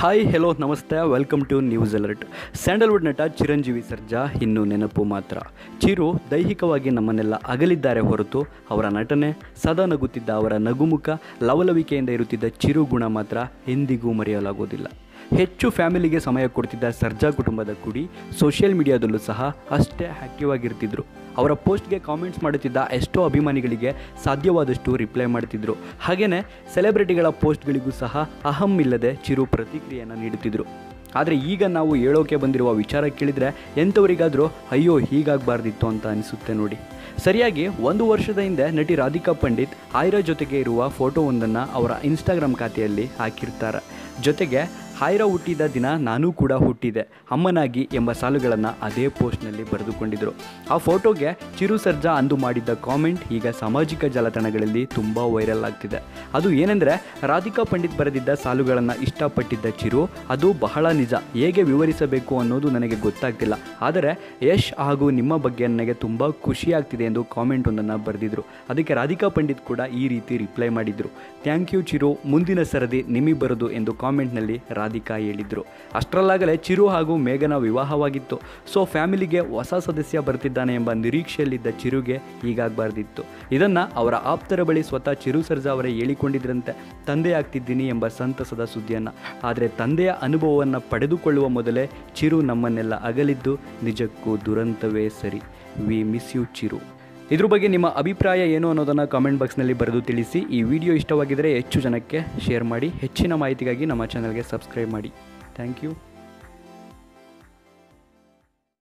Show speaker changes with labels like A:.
A: hi hello namaste welcome to news alert Sandalwood ನಟ ಚಿರಂಜೀವಿ ಸರ್ಜಾ ಇನ್ನು ನೆನಪು ಮಾತ್ರ ಚಿರು ದೈಹಿಕವಾಗಿ ನಮ್ಮನ್ನೆಲ್ಲ ಅಗಲಿದ್ದಾರೆ ಹೊರತು ಅವರ ನಟನೆ ಸದಾ ನಗುತ್ತಿದ್ದ ಅವರ ನಗುಮುಖ ಲವಲವಿಕೆಯಿಂದ ಇರುತ್ತಿದ್ದ ಚಿರು ಗುಣ ಮಾತ್ರ ಎಂದಿಗೂ ಮರೆಯಲಾಗುವುದಿಲ್ಲ ಹೆಚ್ಚು ಫ್ಯಾಮಿಲಿಗೆ ಸಮಯ ಕೊಡ್ತಿದ್ದ ಸರ್ಜಾ ಕುಟುಂಬದ ಕುಡಿ ಸೋಷಿಯಲ್ ಮೀಡಿಯಾದಲ್ಲೂ ಸಹ ಅಷ್ಟೇ ಆ್ಯಕ್ಟಿವ್ ಆಗಿರ್ತಿದ್ರು ಅವರ ಪೋಸ್ಟ್ಗೆ ಕಾಮೆಂಟ್ಸ್ ಮಾಡುತ್ತಿದ್ದ ಎಷ್ಟೋ ಅಭಿಮಾನಿಗಳಿಗೆ ಸಾಧ್ಯವಾದಷ್ಟು ರಿಪ್ಲೈ ಮಾಡ್ತಿದ್ರು ಹಾಗೆಯೇ ಸೆಲೆಬ್ರಿಟಿಗಳ ಪೋಸ್ಟ್ಗಳಿಗೂ ಸಹ ಅಹಂ ಇಲ್ಲದೆ ಚಿರು ಪ್ರತಿಕ್ರಿಯೆಯನ್ನು ನೀಡುತ್ತಿದ್ರು ಆದರೆ ಈಗ ನಾವು ಹೇಳೋಕೆ ಬಂದಿರುವ ವಿಚಾರ ಕೇಳಿದರೆ ಎಂಥವರಿಗಾದರೂ ಅಯ್ಯೋ ಹೀಗಾಗಬಾರ್ದಿತ್ತು ಅಂತ ಅನಿಸುತ್ತೆ ನೋಡಿ ಸರಿಯಾಗಿ ಒಂದು ವರ್ಷದ ಹಿಂದೆ ನಟಿ ರಾಧಿಕಾ ಪಂಡಿತ್ ಆಯ್ರಾ ಜೊತೆಗೆ ಇರುವ ಫೋಟೋವೊಂದನ್ನು ಅವರ ಇನ್ಸ್ಟಾಗ್ರಾಮ್ ಖಾತೆಯಲ್ಲಿ ಹಾಕಿರ್ತಾರೆ ಜೊತೆಗೆ ಹಾಯ್ರಾ ಹುಟ್ಟಿದ ದಿನ ನಾನೂ ಕೂಡ ಹುಟ್ಟಿದೆ ಅಮ್ಮನಾಗಿ ಎಂಬ ಸಾಲುಗಳನ್ನು ಅದೇ ಪೋಸ್ಟ್ನಲ್ಲಿ ಬರೆದುಕೊಂಡಿದ್ದರು ಆ ಫೋಟೋಗೆ ಚಿರು ಸರ್ಜಾ ಅಂದು ಮಾಡಿದ್ದ ಕಾಮೆಂಟ್ ಈಗ ಸಾಮಾಜಿಕ ಜಾಲತಾಣಗಳಲ್ಲಿ ತುಂಬ ವೈರಲ್ ಆಗ್ತಿದೆ ಅದು ಏನೆಂದರೆ ರಾಧಿಕಾ ಪಂಡಿತ್ ಬರೆದಿದ್ದ ಸಾಲುಗಳನ್ನು ಇಷ್ಟಪಟ್ಟಿದ್ದ ಚಿರು ಅದು ಬಹಳ ನಿಜ ಹೇಗೆ ವಿವರಿಸಬೇಕು ಅನ್ನೋದು ನನಗೆ ಗೊತ್ತಾಗ್ತಿಲ್ಲ ಆದರೆ ಯಶ್ ಹಾಗೂ ನಿಮ್ಮ ಬಗ್ಗೆ ನನಗೆ ತುಂಬ ಖುಷಿ ಆಗ್ತಿದೆ ಎಂದು ಕಾಮೆಂಟ್ ಒಂದನ್ನು ಬರೆದಿದ್ರು ಅದಕ್ಕೆ ರಾಧಿಕಾ ಪಂಡಿತ್ ಕೂಡ ಈ ರೀತಿ ರಿಪ್ಲೈ ಮಾಡಿದ್ರು ಥ್ಯಾಂಕ್ ಯು ಚಿರು ಮುಂದಿನ ಸರದಿ ನಿಮಗೆ ಬರೋದು ಎಂದು ಕಾಮೆಂಟ್ನಲ್ಲಿ ರಾಧಿಕಾ ಹೇಳಿದ್ರು ಅಷ್ಟರಲ್ಲಾಗಲೇ ಚಿರು ಹಾಗೂ ಮೇಘನ ವಿವಾಹವಾಗಿತ್ತು ಸೊ ಫ್ಯಾಮಿಲಿಗೆ ಹೊಸ ಸದಸ್ಯ ಬರ್ತಿದ್ದಾನೆ ಎಂಬ ನಿರೀಕ್ಷೆಯಲ್ಲಿದ್ದ ಚಿರುಗೆ ಹೀಗಾಗಬಾರ್ದಿತ್ತು ಇದನ್ನು ಅವರ ಆಪ್ತರ ಬಳಿ ಸ್ವತಃ ಚಿರು ಸರ್ಜಾ ಅವರೇ ಹೇಳಿಕೊಂಡಿದ್ರಂತೆ ತಂದೆ ಆಗ್ತಿದ್ದೀನಿ ಎಂಬ ಸಂತಸದ ಸುದ್ದಿಯನ್ನು ಆದರೆ ತಂದೆಯ ಅನುಭವವನ್ನು ಪಡೆದುಕೊಳ್ಳುವ ಮೊದಲೇ ಚಿರು ನಮ್ಮನ್ನೆಲ್ಲ ಅಗಲಿದ್ದು ನಿಜಕ್ಕೂ ದುರಂತವೇ ಸರಿ ವಿ ಮಿಸ್ ಯು ಚಿರು ಇದ್ರ ಬಗ್ಗೆ ನಿಮ್ಮ ಅಭಿಪ್ರಾಯ ಏನು ಅನ್ನೋದನ್ನು ಕಾಮೆಂಟ್ ಬಾಕ್ಸ್ನಲ್ಲಿ ಬರೆದು ತಿಳಿಸಿ ಈ ವಿಡಿಯೋ ಇಷ್ಟವಾಗಿದ್ದರೆ ಹೆಚ್ಚು ಜನಕ್ಕೆ ಶೇರ್ ಮಾಡಿ ಹೆಚ್ಚಿನ ಮಾಹಿತಿಗಾಗಿ ನಮ್ಮ ಚಾನಲ್ಗೆ ಸಬ್ಸ್ಕ್ರೈಬ್ ಮಾಡಿ ಥ್ಯಾಂಕ್ ಯು